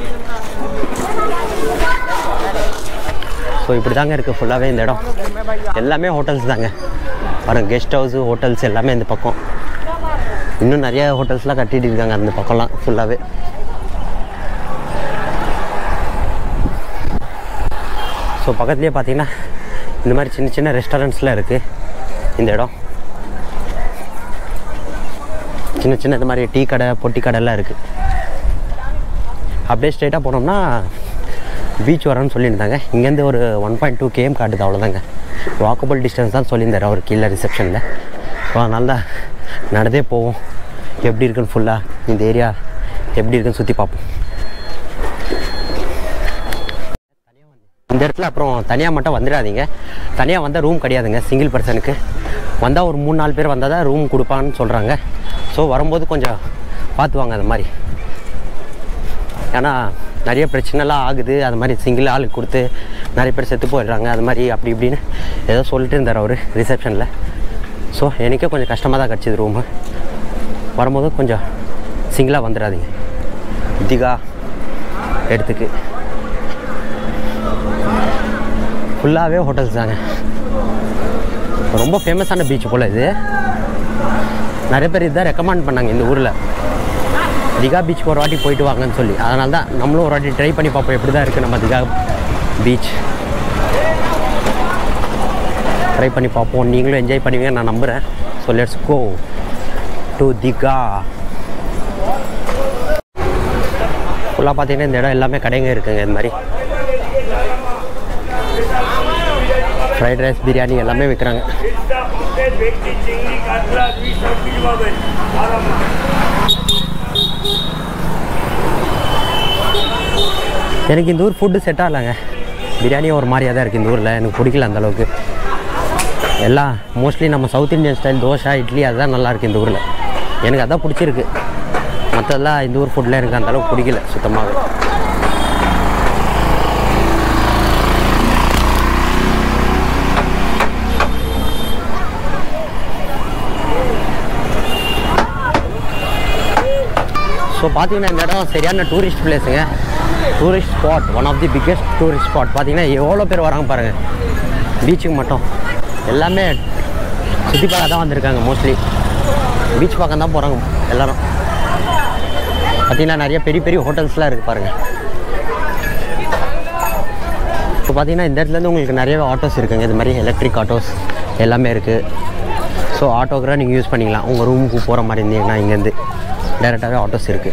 ஸோ இப்படி தாங்க இருக்குது ஃபுல்லாகவே இந்த இடம் எல்லாமே ஹோட்டல்ஸ் தாங்க பாருங்க கெஸ்ட் ஹவுஸு ஹோட்டல்ஸ் எல்லாமே இந்த பக்கம் இன்னும் நிறைய ஹோட்டல்ஸ்லாம் கட்டிட்டு இருக்காங்க அந்த பக்கம்லாம் ஃபுல்லாகவே ஸோ பக்கத்துலேயே பார்த்தீங்கன்னா இந்த மாதிரி சின்ன சின்ன ரெஸ்டாரண்ட்ஸ்லாம் இருக்குது இந்த இடம் சின்ன சின்ன இந்த மாதிரி டீ கடை பொட்டி கடைலாம் இருக்குது அப்படியே ஸ்ட்ரைட்டாக போனோம்னா பீச் வரேன்னு சொல்லியிருந்தாங்க இங்கேருந்து ஒரு ஒன் பாயிண்ட் டூ கேஎம் காட்டுது அவ்வளோதாங்க வாக்கபிள் டிஸ்டன்ஸ் தான் சொல்லியிருந்தார் அவர் கீழே ரிசப்ஷனில் ஸோ அதனால தான் நடந்தே போவோம் எப்படி இருக்குன்னு ஃபுல்லாக இந்த ஏரியா எப்படி இருக்குன்னு சுற்றி பார்ப்போம் இந்த இடத்துல அப்புறம் தனியாக மட்டும் வந்துடாதீங்க தனியாக வந்தால் ரூம் கிடையாதுங்க சிங்கிள் பர்சனுக்கு வந்தால் ஒரு மூணு நாலு பேர் வந்தால் தான் ரூம் கொடுப்பான்னு சொல்கிறாங்க ஸோ வரும்போது கொஞ்சம் பார்த்து வாங்க அந்த மாதிரி ஏன்னா நிறைய பிரச்சனைலாம் ஆகுது அது மாதிரி சிங்கிள் ஆளுக்கு கொடுத்து நிறைய பேர் செத்து போயிடுறாங்க அது மாதிரி அப்படி இப்படின்னு ஏதோ சொல்லிட்டு இருந்தார் அவர் ரிசப்ஷனில் ஸோ எனக்கே கொஞ்சம் கஷ்டமாக தான் கிடச்சிது ரூமு வரும்போது கொஞ்சம் சிங்கிளாக வந்துடாதீங்க திகா இடத்துக்கு ஃபுல்லாகவே ஹோட்டல்ஸ் தாங்க ரொம்ப ஃபேமஸான பீச் போல் இது நிறைய பேர் இதான் ரெக்கமெண்ட் பண்ணாங்க இந்த ஊரில் திகா பீச்சுக்கு ஒரு வாட்டி போயிட்டு வாங்கன்னு சொல்லி அதனால தான் நம்மளும் ஒரு வாட்டி ட்ரை பண்ணி பார்ப்போம் எப்படி தான் இருக்குது நம்ம திகா பீச் ட்ரை பண்ணி பார்ப்போம் நீங்களும் என்ஜாய் பண்ணுவீங்க நான் நம்புகிறேன் so let's go to Digha ஃபுல்லாக பார்த்தீங்கன்னா இந்த இடம் எல்லாமே கடைங்க இருக்குங்க இந்த மாதிரி ஃப்ரைட் ரைஸ் பிரியாணி எல்லாமே விற்கிறாங்க எனக்கு இந்த ஊர் ஃபுட்டு செட் ஆகலைங்க பிரியாணியும் ஒரு மாதிரியாக தான் இருக்குது இந்த ஊரில் எனக்கு பிடிக்கல அந்த அளவுக்கு எல்லாம் மோஸ்ட்லி நம்ம south Indian style dosa idli அதுதான் நல்லா இருக்குது இந்த ஊரில் எனக்கு அதான் பிடிச்சிருக்கு மற்றதெல்லாம் இந்த ஊர் ஃபுட்டில் எனக்கு அந்த அளவுக்கு பிடிக்கல சுத்தமாகவே ஸோ பார்த்தீங்கன்னா இந்த இடம் சரியான டூரிஸ்ட் பிளேஸுங்க tourist spot one of the biggest tourist spot பார்த்தீங்கன்னா எவ்வளோ பேர் வராங்க பாருங்கள் பீச்சுக்கு மட்டும் எல்லாமே சுற்றி பார்க்க தான் வந்திருக்காங்க மோஸ்ட்லி பீச் பார்க்க தான் போகிறாங்க எல்லாரும் பார்த்தீங்கன்னா நிறைய பெரிய பெரிய ஹோட்டல்ஸ்லாம் இருக்குது பாருங்கள் இப்போ பார்த்தீங்கன்னா இந்த இடத்துலேருந்து உங்களுக்கு நிறையவே ஆட்டோஸ் இருக்குங்க இது மாதிரி எலக்ட்ரிக் ஆட்டோஸ் எல்லாமே இருக்குது ஸோ ஆட்டோக்கெலாம் நீங்கள் யூஸ் பண்ணிக்கலாம் உங்கள் ரூமுக்கு போகிற மாதிரி இருந்தீங்கன்னா இங்கேருந்து டேரெக்டாகவே ஆட்டோஸ் இருக்குது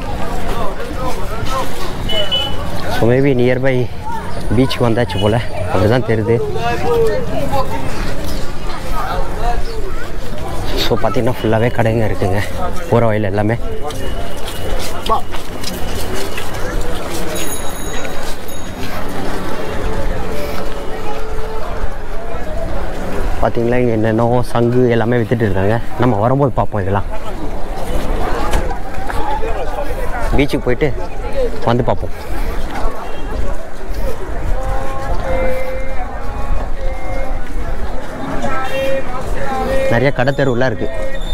ஸோ மேபி நியர்பை பீச்சுக்கு வந்தாச்சு போல் அப்படி தான் தெரியுது ஸோ பார்த்தீங்கன்னா ஃபுல்லாகவே கடைங்க இருக்குங்க போகிற வழியில் எல்லாமே பார்த்தீங்களா இங்கே என்னென்னோ சங்கு எல்லாமே வித்துட்டு இருக்காங்க நம்ம வரும்போது பார்ப்போம் இதெல்லாம் பீச்சுக்கு போயிட்டு வந்து பார்ப்போம் நிறைய கடை தெருவுலாம் இருக்குது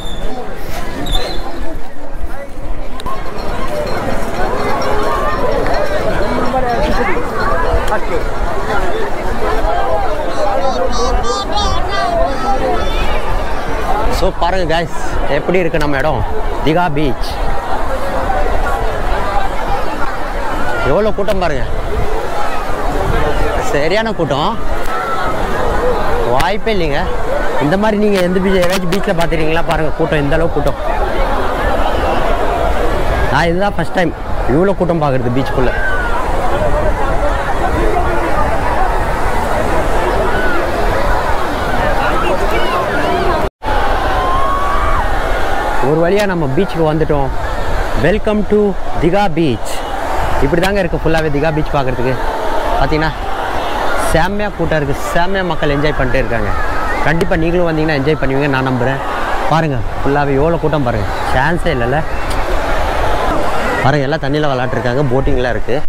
ஸோ பாருங்க guys எப்படி இருக்கு நம்ம இடம் திகா பீச் எவ்வளோ கூட்டம் பாருங்க சரியான கூட்டம் வாய்ப்பே இல்லைங்க இந்த மாதிரி நீங்கள் எந்த பீச் ஏதாச்சும் பீச்சில் பார்த்துருக்கீங்களா பாருங்கள் கூட்டம் இந்த அளவு கூட்டம் நான் இதுதான் ஃபஸ்ட் டைம் இவ்வளோ கூட்டம் பார்க்குறது பீச்சுக்குள்ளே ஒரு வழியாக நம்ம பீச்சுக்கு வந்துட்டோம் வெல்கம் டு திகா பீச் இப்படி தாங்க இருக்குது ஃபுல்லாகவே திகா பீச் பார்க்குறதுக்கு பார்த்தீங்கன்னா செம்மையாக கூட்டம் இருக்குது செம்மையாக மக்கள் என்ஜாய் பண்ணிட்டே இருக்காங்க கண்டிப்பாக நீங்களும் வந்தீங்கன்னா என்ஜாய் பண்ணுவீங்க நான் நம்புகிறேன் பாருங்கள் ஃபுல்லாகவே எவ்வளோ கூட்டம் பாருங்கள் சான்ஸே இல்லைல்ல பாருங்கள் எல்லாம் தண்ணியில் விளாட்ருக்காங்க போட்டிங்லாம் இருக்குது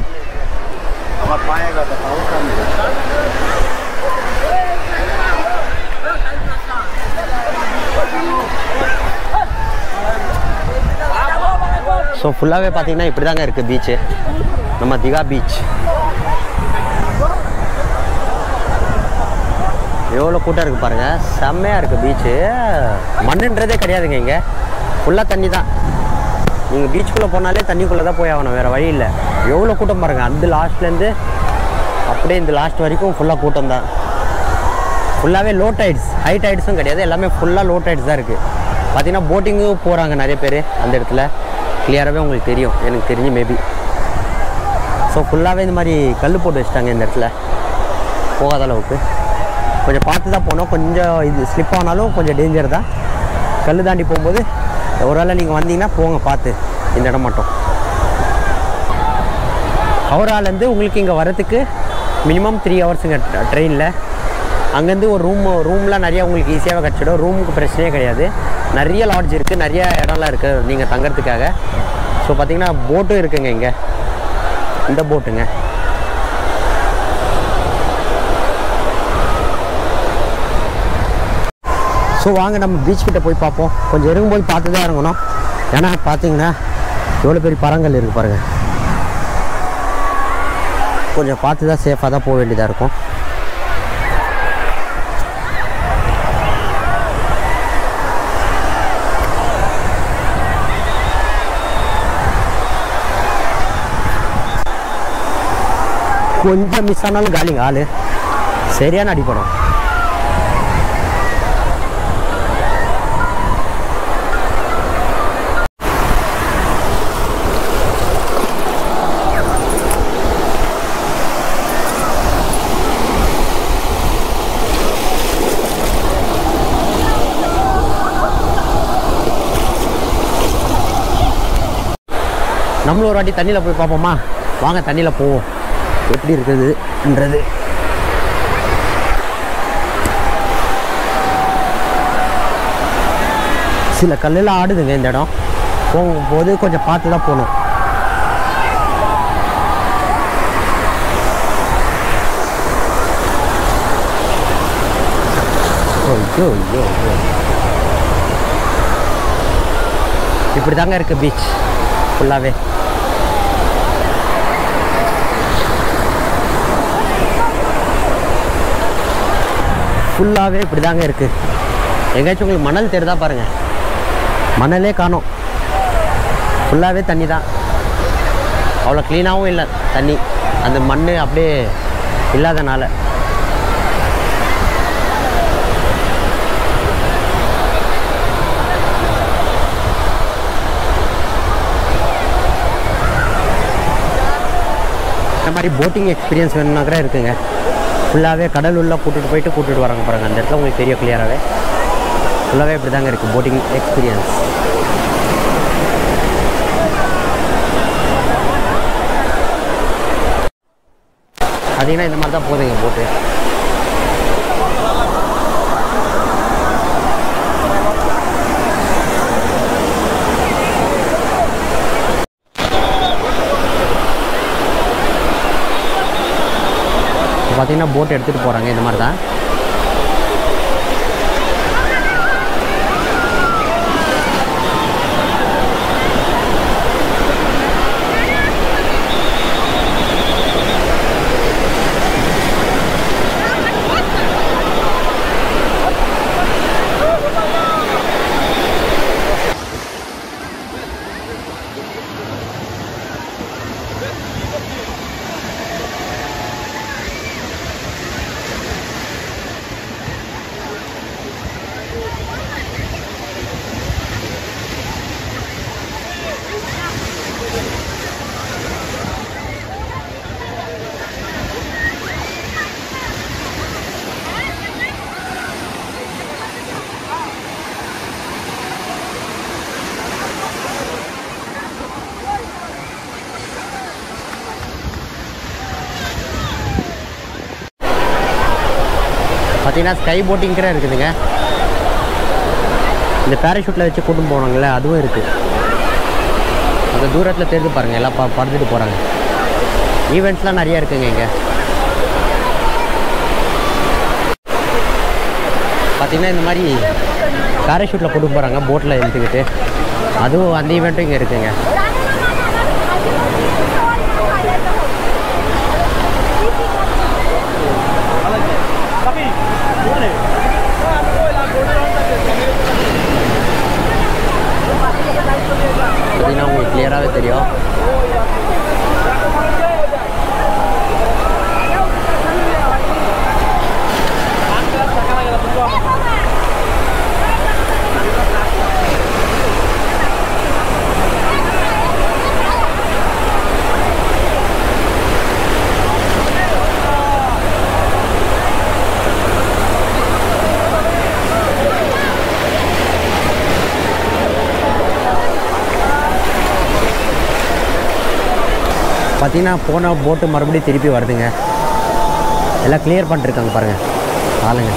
ஸோ ஃபுல்லாகவே பார்த்தீங்கன்னா இப்படி தாங்க இருக்குது பீச்சு நம்ம திகா பீச் எவ்வளோ கூட்டம் இருக்குது பாருங்கள் செம்மையாக இருக்குது பீச்சு மண்ணுன்றதே கிடையாதுங்க இங்கே ஃபுல்லாக தண்ணி தான் நீங்கள் பீச்சுக்குள்ளே போனாலே தண்ணிக்குள்ளே தான் போய் ஆகணும் வேறு வழி இல்லை எவ்வளோ கூட்டம் பாருங்கள் அந்த லாஸ்ட்லேருந்து அப்படியே இந்த லாஸ்ட் வரைக்கும் ஃபுல்லாக கூட்டம் தான் ஃபுல்லாகவே லோ டைட்ஸ் ஹை டைட்ஸும் கிடையாது எல்லாமே ஃபுல்லாக லோ டைட்ஸ் தான் இருக்குது பார்த்தீங்கன்னா போட்டிங்கும் போகிறாங்க நிறைய பேர் அந்த இடத்துல கிளியராகவே உங்களுக்கு தெரியும் எனக்கு தெரிஞ்சு மேபி ஸோ ஃபுல்லாகவே இந்த மாதிரி கல் போட்டு வச்சிட்டாங்க இந்த இடத்துல போகாத அளவுக்கு கொஞ்சம் பார்த்து தான் போனோம் கொஞ்சம் இது ஸ்லிப் ஆனாலும் கொஞ்சம் டேஞ்சர் தான் கல் தாண்டி போகும்போது ஒருவேளை நீங்கள் வந்தீங்கன்னா போங்க பார்த்து இந்த இடம் மட்டும் ஹவுராலேருந்து உங்களுக்கு இங்கே வரத்துக்கு மினிமம் த்ரீ ஹவர்ஸுங்க ட்ரெயினில் அங்கேருந்து ஒரு ரூம் ரூம்லாம் நிறையா உங்களுக்கு ஈஸியாகவே கிடச்சிடும் ரூமுக்கு பிரச்சனையே கிடையாது நிறைய லாட்ஜ் இருக்குது நிறைய இடம்லாம் இருக்குது நீங்கள் தங்கறதுக்காக ஸோ பார்த்தீங்கன்னா போட்டும் இருக்குங்க இங்கே இந்த போட்டுங்க ஸோ வாங்க நம்ம பீச் கிட்ட போய் பார்ப்போம் கொஞ்சம் இறங்கும்போது பார்த்து தான் இறங்கணும் ஏன்னா பார்த்தீங்கன்னா எவ்வளோ பெரிய பறங்கள் இருக்குது பாருங்கள் கொஞ்சம் பார்த்து தான் சேஃபாக தான் போக வேண்டியதாக இருக்கும் கொஞ்சம் மிஸ் ஆனாலும் காலிங்க ஆள் சரியான அடிப்படும் நம்மளும் ஒரு வாட்டி தண்ணியில் போய் பார்ப்போமா வாங்க தண்ணியில் போவோம் எப்படி இருக்குதுன்றது சில கல்லெல்லாம் ஆடுதுங்க இந்த இடம் போகும்போது கொஞ்சம் பார்த்து தான் போகணும் ஐயோ ஐயோ ஐயோ இப்படி தாங்க இருக்கு பீச் ஃபுல்லாகவே ஃபுல்லாகவே இப்படி தாங்க இருக்குது எங்கேயாச்சும் உங்களுக்கு மணல் தெரிதா பாருங்கள் மணலே காணோம் ஃபுல்லாகவே தண்ணி தான் அவ்வளோ க்ளீனாகவும் இல்லை தண்ணி அந்த மண் அப்படியே இல்லாதனால இந்த மாதிரி போட்டிங் எக்ஸ்பீரியன்ஸ் வேணும்னா கூட இருக்குங்க ஃபுல்லாகவே கடல் உள்ள கூட்டிகிட்டு போயிட்டு கூட்டிகிட்டு வராங்க பாருங்க அந்த இடத்துல உங்களுக்கு தெரியும் கிளியராகவே ஃபுல்லாகவே இப்படி தாங்க இருக்குது போட்டிங் எக்ஸ்பீரியன்ஸ் பார்த்தீங்கன்னா இந்த மாதிரி தான் போகுதுங்க போட்டு பார்த்தீங்கன்னா போட் எடுத்துகிட்டு போகிறாங்க இந்த மாதிரி தான் பார்த்தீங்கன்னா ஸ்கை போட்டிங் கூட இருக்குதுங்க இந்த பேராஷூட்டில் வச்சு கூட்டும் போனாங்கல்ல அதுவும் இருக்குது அந்த தூரத்தில் தெரிஞ்சு பாருங்கள் எல்லாம் ப பறந்துட்டு போகிறாங்க ஈவெண்ட்ஸ்லாம் நிறைய இருக்குங்க இங்கே பார்த்தீங்கன்னா இந்த மாதிரி பேராஷூட்டில் கூட்டு போகிறாங்க போட்டில் எடுத்துக்கிட்டு அதுவும் அந்த ஈவெண்ட்டும் இங்கே இருக்குங்க பார்த்தீங்கன்னா உங்களுக்கு கிளியராகவே தெரியும் பார்த்தீங்கன்னா போன போட்டு மறுபடியும் திருப்பி வருதுங்க எல்லாம் கிளியர் பண்ணிருக்காங்க பாருங்கள் ஆளுங்க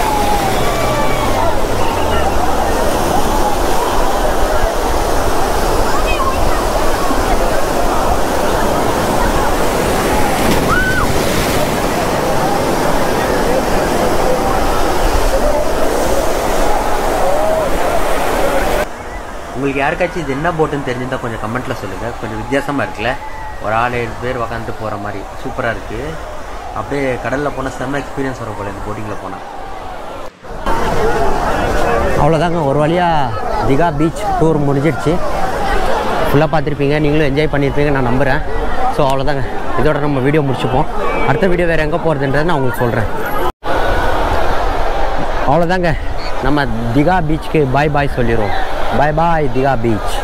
உங்களுக்கு யாருக்காச்சும் இது என்ன போட்டுன்னு தெரிஞ்சிருந்தா கொஞ்சம் கமெண்ட்டில் சொல்லுங்கள் கொஞ்சம் வித்தியாசமாக இருக்குல்ல ஒரு ஆள் ஏழு பேர் உக்காந்துட்டு போகிற மாதிரி சூப்பராக இருக்குது அப்படியே கடலில் போனால் செம்ம எக்ஸ்பீரியன்ஸ் வரும் போல இந்த போட்டிங்கில் போனால் அவ்வளோதாங்க ஒரு வழியாக திகா பீச் டூர் முடிஞ்சிடுச்சு ஃபுல்லாக பார்த்துருப்பீங்க நீங்களும் என்ஜாய் பண்ணியிருப்பீங்க நான் நம்புகிறேன் ஸோ அவ்வளோதாங்க இதோட நம்ம வீடியோ முடிச்சுப்போம் அடுத்த வீடியோ வேறு எங்கே போகிறதுன்றதை நான் உங்களுக்கு சொல்கிறேன் அவ்வளோதாங்க நம்ம திகா பீச்சுக்கு பாய் பாய் சொல்லிடுவோம் பாய் பாய் திகா பீச்